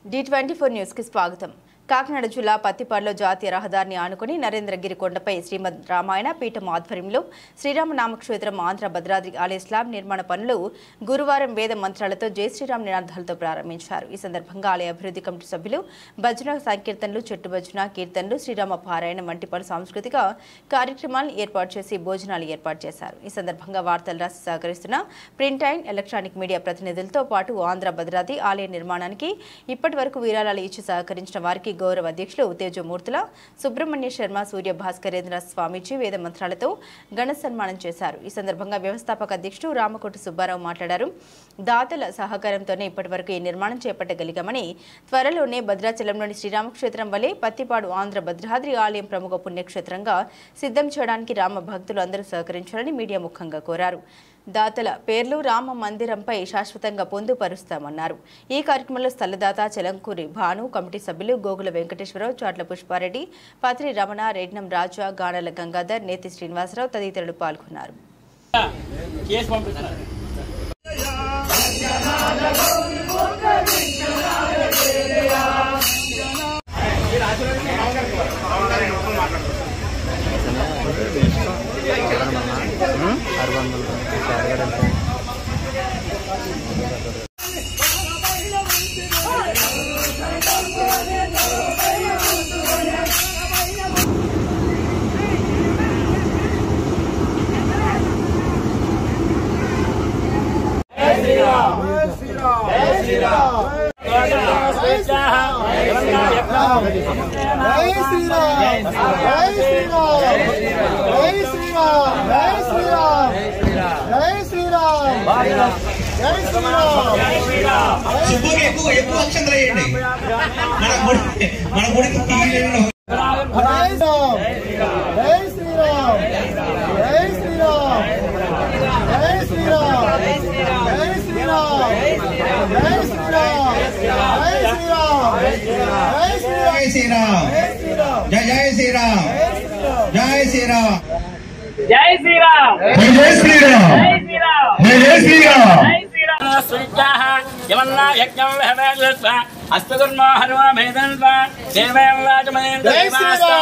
D twenty four న్యూస్కి స్వాగతం కాకినాడ జిల్లా పత్తిపాడులో జాతీయ రహదారిని ఆనుకుని నరేంద్రగిరి కొండపై శ్రీమద్ రామాయణ పీఠం ఆధ్వర్యంలో శ్రీరామ నామక్షేత్రం ఆంధ్ర భద్రాద్రి ఆలయ స్లాబ్ నిర్మాణ పనులు గురువారం వేద మంత్రాలతో జై శ్రీరామ్ నినాదాలతో ప్రారంభించారు ఈ సందర్భంగా ఆలయ అభివృద్ధి కమిటీ సభ్యులు భజన సంకీర్తనలు చెట్టు భజన కీర్తనలు శ్రీరామ పారాయణం వంటి పలు సాంస్కృతిక కార్యక్రమాలను ఏర్పాటు చేసి భోజనాలు ఏర్పాటు చేశారు ఈ సందర్భంగా వార్తలు రాసి సహకరిస్తున్న ప్రింట్ అండ్ ఎలక్ట్రానిక్ మీడియా ప్రతినిధులతో పాటు ఆంధ్ర భద్రాద్రి ఆలయ నిర్మాణానికి ఇప్పటి వరకు విరాళాలు ఇచ్చి సహకరించిన వారికి గౌరవ అధ్యక్షులు తేజమూర్తుల సుబ్రహ్మణ్య శర్మ సూర్య భాస్కరేంద్ర స్వామీజీ వేద మంత్రాలతో ఘన సన్మానం చేశారు ఈ సందర్భంగా వ్యవస్థాపక అధ్యక్షుడు రామకోటి సుబ్బారావు మాట్లాడారు దాతల సహకారంతోనే ఇప్పటి వరకు ఈ నిర్మాణం చేపట్టగలిగామని త్వరలోనే భద్రాచలంలోని శ్రీరామక్షేత్రం వలె పత్తిపాడు ఆంధ్ర భద్రాద్రి ఆలయం ప్రముఖ పుణ్యక్షేత్రంగా సిద్ధం చేయడానికి రామ భక్తులు అందరూ సహకరించాలని మీడియా ముఖంగా కోరారు దాతల పేర్లు రామ మందిరంపై శాశ్వతంగా పొందుపరుస్తామన్నారు ఈ కార్యక్రమంలో స్థలదాత చెలంకూరి భాను కమిటీ సభ్యులు గోగుల వెంకటేశ్వరరావు చాట్ల పుష్పారెడ్డి పత్రి రమణ రెడ్నం రాజా గానల గంగాధర్ నేతి శ్రీనివాసరావు తదితరులు పాల్గొన్నారు కేసు పంపిస్తున్నారు జై శ్రీరామ్ జై శ్రీరామ్ జై శ్రీరామ్ జై శ్రీరామ్ జై శ్రీరామ్ జై శ్రీరామ్ సుబ్బుకి ఎక్కువ ఎక్కువ అక్షంతలు వేయండి మన గుడి మన గుడికి తీయలేదు జై శ్రీరామ్ జై శ్రీరామ్ జై శ్రీరామ్ జై శ్రీరామ్ జై శ్రీరామ్ జై శ్రీరామ్ జై శ్రీరామ్ జై శ్రీరామ్ జై శ్రీరామ్ జై జై శ్రీరామ్ జై శ్రీరామ్ జై శ్రీరామ్ జై శ్రీరామ్ జై శ్రీరామ్ జై శ్రీరామ్ జై శ్రీరామ్ స్విత్యాః యమన్నా యజ్ఞం హవేదస్వ అస్తగుర్మో హనుమా భేదన్వ దేవేం వాచమనేంద్ర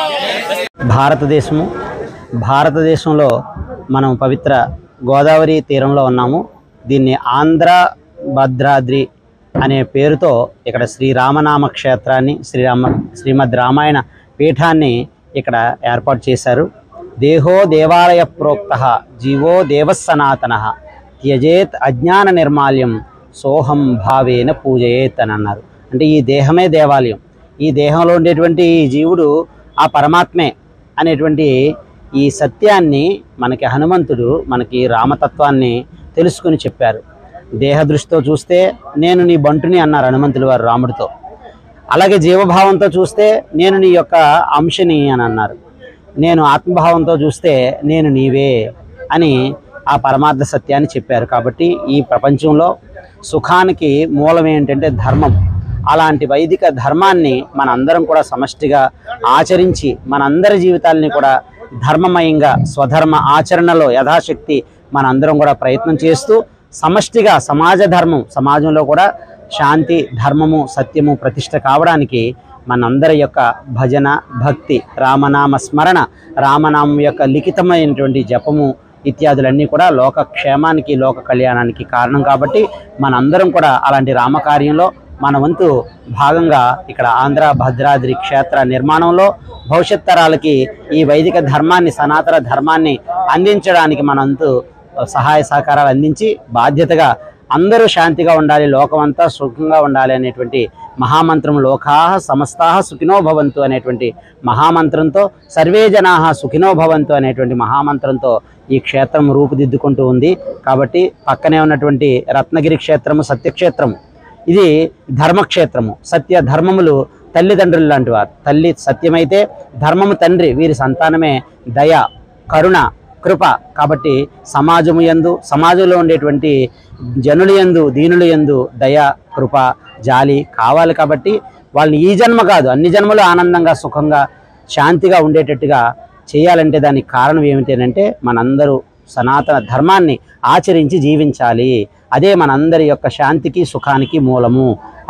భారతదేశము భారతదేశంలో మనం పవిత్ర గోదావరి తీరంలో ఉన్నాము దీన్ని ఆంధ్ర భద్రాద్రి అనే పేరుతో ఇక్కడ శ్రీరామనామ క్షేత్రాన్ని శ్రీరామ శ్రీమద్ రామాయణ పీఠాన్ని ఇక్కడ ఏర్పాటు చేశారు దేహో దేవాలయ ప్రోక్త జీవో దేవసనాతన త్యజేత్ అజ్ఞాన నిర్మాల్యం సోహం భావేన పూజయేత్ అని అన్నారు అంటే ఈ దేహమే దేవాలయం ఈ దేహంలో ఉండేటువంటి ఈ జీవుడు ఆ పరమాత్మే అనేటువంటి ఈ సత్యాన్ని మనకి హనుమంతుడు మనకి రామతత్వాన్ని తెలుసుకుని చెప్పారు దేహ దృష్టితో చూస్తే నేను నీ బంటుని అన్నారు హనుమంతుడు వారు రాముడితో అలాగే జీవభావంతో చూస్తే నేను నీ యొక్క అంశని అని అన్నారు నేను ఆత్మభావంతో చూస్తే నేను నీవే అని ఆ పరమార్థ సత్యాన్ని చెప్పారు కాబట్టి ఈ ప్రపంచంలో సుఖానికి మూలం ఏంటంటే ధర్మం అలాంటి వైదిక ధర్మాన్ని మనందరం కూడా సమష్టిగా ఆచరించి మనందరి జీవితాలని కూడా ధర్మమయంగా స్వధర్మ ఆచరణలో యథాశక్తి మనందరం కూడా ప్రయత్నం చేస్తూ సమష్టిగా సమాజ ధర్మం సమాజంలో కూడా శాంతి ధర్మము సత్యము ప్రతిష్ట కావడానికి మనందరి యొక్క భజన భక్తి రామనామ స్మరణ రామనామం యొక్క లిఖితమైనటువంటి జపము ఇత్యాదులన్నీ కూడా లోక క్షేమానికి లోక కళ్యాణానికి కారణం కాబట్టి మనందరం కూడా అలాంటి రామకార్యంలో మన వంతు భాగంగా ఇక్కడ ఆంధ్ర భద్రాద్రి క్షేత్ర నిర్మాణంలో భవిష్యత్ తరాలకి ఈ వైదిక ధర్మాన్ని సనాతన ధర్మాన్ని అందించడానికి మనంతు సహాయ సహకారాలు అందించి బాధ్యతగా అందరూ శాంతిగా ఉండాలి లోకమంతా సుఖంగా ఉండాలి అనేటువంటి మహామంత్రం లోకాహ సమస్తాహ సుఖినో భవంతు అనేటువంటి మహామంత్రంతో సర్వే జనాహ సుఖినో భవంతు అనేటువంటి మహామంత్రంతో ఈ క్షేత్రం రూపుదిద్దుకుంటూ ఉంది కాబట్టి పక్కనే ఉన్నటువంటి రత్నగిరి క్షేత్రము సత్యక్షేత్రము ఇది ధర్మక్షేత్రము సత్య ధర్మములు తల్లిదండ్రులు లాంటి వారు తల్లి సత్యమైతే ధర్మము తండ్రి వీరి సంతానమే దయ కరుణ కృప కాబట్టి సమాజము యందు సమాజంలో ఉండేటువంటి జనుల యందు దీనుల యందు దయ కృప జాలి కావాలి కాబట్టి వాళ్ళని ఈ జన్మ కాదు అన్ని జన్మలు ఆనందంగా సుఖంగా శాంతిగా ఉండేటట్టుగా చేయాలంటే దానికి కారణం ఏమిటంటే మనందరూ సనాతన ధర్మాన్ని ఆచరించి జీవించాలి అదే మనందరి యొక్క శాంతికి సుఖానికి మూలము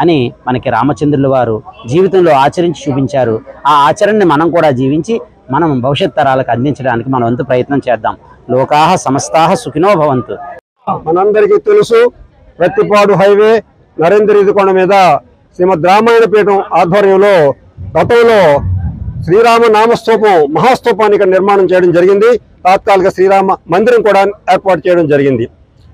అని మనకి రామచంద్రుల వారు జీవితంలో ఆచరించి చూపించారు ఆ ఆచరణని మనం కూడా జీవించి మనం భవిష్యత్ తరాలకు అందించడానికి మన వంతు ప్రయత్నం చేద్దాం లోకాహ సమస్తాహ సుఖినో భవంతు మనందరికీ తెలుసు ప్రతిపాడు హైవే నరేంద్ర ఇదికొండ మీద శ్రీమద్ రామాయణ పీఠం ఆధ్వర్యంలో గతంలో శ్రీరామ నామస్తూపం మహాస్తూపాన్ని ఇక్కడ నిర్మాణం చేయడం జరిగింది తాత్కాలిక శ్రీరామ మందిరం కూడా ఏర్పాటు చేయడం జరిగింది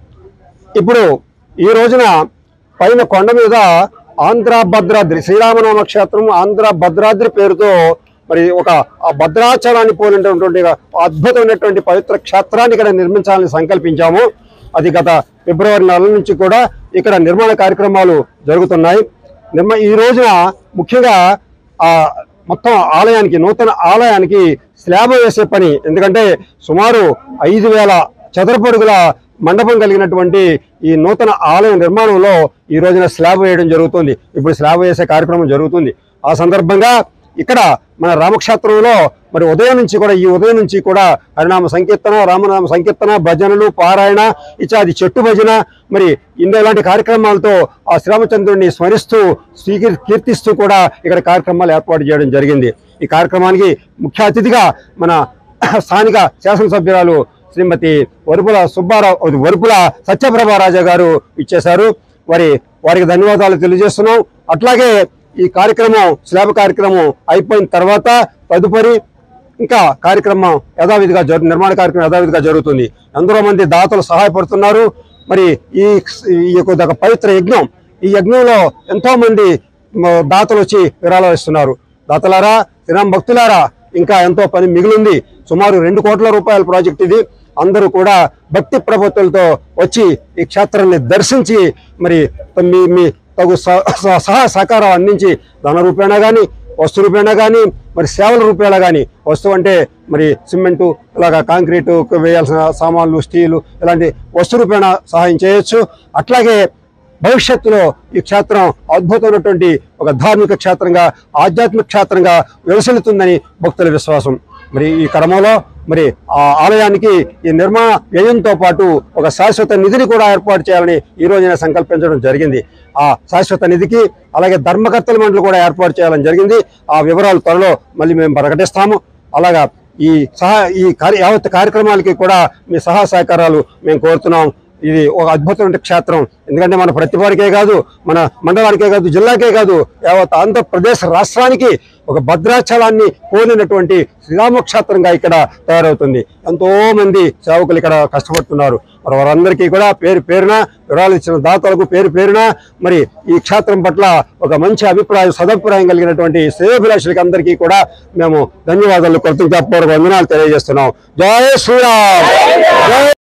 ఇప్పుడు ఈ రోజున పైన కొండ మీద ఆంధ్ర భద్రాద్రి శ్రీరామనామ క్షేత్రం ఆంధ్ర భద్రాద్రి పేరుతో మరి ఒక ఆ భద్రాచలాన్ని పోలినటువంటి ఒక అద్భుతమైనటువంటి పవిత్ర క్షేత్రాన్ని ఇక్కడ నిర్మించాలని సంకల్పించాము అది గత ఫిబ్రవరి నెల నుంచి కూడా ఇక్కడ నిర్మాణ కార్యక్రమాలు జరుగుతున్నాయి నిర్మ ఈ రోజున ముఖ్యంగా ఆ మొత్తం ఆలయానికి నూతన ఆలయానికి స్లాబ్ వేసే పని ఎందుకంటే సుమారు ఐదు వేల చదరపడుగుల మండపం కలిగినటువంటి ఈ నూతన ఆలయ నిర్మాణంలో ఈ రోజున స్లాబ్ వేయడం జరుగుతుంది ఇప్పుడు స్లాబ్ వేసే కార్యక్రమం జరుగుతుంది ఆ సందర్భంగా ఇక్కడ మన రామక్షేత్రంలో మరి ఉదయం నుంచి కూడా ఈ ఉదయం నుంచి కూడా హరినామ సంకీర్తన రామనామ సంకీర్తన భజనలు పారాయణ ఇత్యాది చెట్టు భజన మరి ఇన్నో ఇలాంటి కార్యక్రమాలతో ఆ శ్రీరామచంద్రుడిని స్మరిస్తూ స్వీకరి కీర్తిస్తూ కూడా ఇక్కడ కార్యక్రమాలు ఏర్పాటు చేయడం జరిగింది ఈ కార్యక్రమానికి ముఖ్య అతిథిగా మన స్థానిక శాసనసభ్యురాలు శ్రీమతి వరుపుల సుబ్బారావు వరుపుల సత్యప్రభారాజా గారు ఇచ్చేశారు వారి వారికి ధన్యవాదాలు తెలియజేస్తున్నాం అట్లాగే ఈ కార్యక్రమం స్లాబ్ కార్యక్రమం అయిపోయిన తర్వాత తదుపరి ఇంకా కార్యక్రమం యథావిధిగా జరు నిర్మాణ కార్యక్రమం యథావిధిగా జరుగుతుంది ఎందరో మంది దాతలు సహాయపడుతున్నారు మరి ఈ ఈ యొక్క ఒక పవిత్ర యజ్ఞం ఈ యజ్ఞంలో ఎంతో మంది మ, దాతలు వచ్చి విరాళాలు ఇస్తున్నారు దాతలారా శ్రీరామ్ భక్తులారా ఇంకా ఎంతో పని మిగిలింది సుమారు రెండు కోట్ల రూపాయల ప్రాజెక్ట్ ఇది అందరూ కూడా భక్తి ప్రభుత్వాలతో వచ్చి ఈ క్షేత్రాన్ని దర్శించి మరి మీ మీ తగు స- స- సహాయ సహకారం అందించి ధన రూపేణా కానీ వస్తు రూపేణా కానీ మరి సేవల రూపేణా కానీ వస్తువు అంటే మరి సిమెంటు ఇలాగా కాంక్రీటు వేయాల్సిన సామాన్లు స్టీలు ఇలాంటి వస్తు రూపేణా సహాయం చేయొచ్చు అట్లాగే భవిష్యత్తులో ఈ క్షేత్రం అద్భుతమైనటువంటి ఒక ధార్మిక క్షేత్రంగా ఆధ్యాత్మిక క్షేత్రంగా వెలసిల్లుతుందని భక్తుల విశ్వాసం మరి ఈ క్రమంలో మరి ఆ ఆలయానికి ఈ నిర్మాణ వ్యయంతో పాటు ఒక శాశ్వత నిధిని కూడా ఏర్పాటు చేయాలని ఈ రోజున సంకల్పించడం జరిగింది ఆ శాశ్వత నిధికి అలాగే ధర్మకర్తల మండలి కూడా ఏర్పాటు చేయాలని జరిగింది ఆ వివరాలు త్వరలో మళ్ళీ మేము ప్రకటిస్తాము అలాగా ఈ సహా ఈ కార్య యావత్ కార్యక్రమాలకి కూడా మీ సహా సహకారాలు మేము కోరుతున్నాం ఇది ఒక అద్భుతమైన క్షేత్రం ఎందుకంటే మన ప్రతిపాడికే కాదు మన మండలానికే కాదు జిల్లాకే కాదు యావత్ ఆంధ్రప్రదేశ్ రాష్ట్రానికి ఒక భద్రాచలాన్ని పోలినటువంటి శ్రీరామ క్షేత్రంగా ఇక్కడ తయారవుతుంది ఎంతో మంది సేవకులు ఇక్కడ కష్టపడుతున్నారు మరి వారందరికీ కూడా పేరు పేరున వివరాలు ఇచ్చిన దాతలకు పేరు పేరున మరి ఈ క్షేత్రం పట్ల ఒక మంచి అభిప్రాయం సదభిప్రాయం కలిగినటువంటి శ్రేయోభిలాషులకి అందరికీ కూడా మేము ధన్యవాదాలు కృతజ్ఞతాపూర్వక వందనాలు తెలియజేస్తున్నాం జయ శ్రీరామ్ జై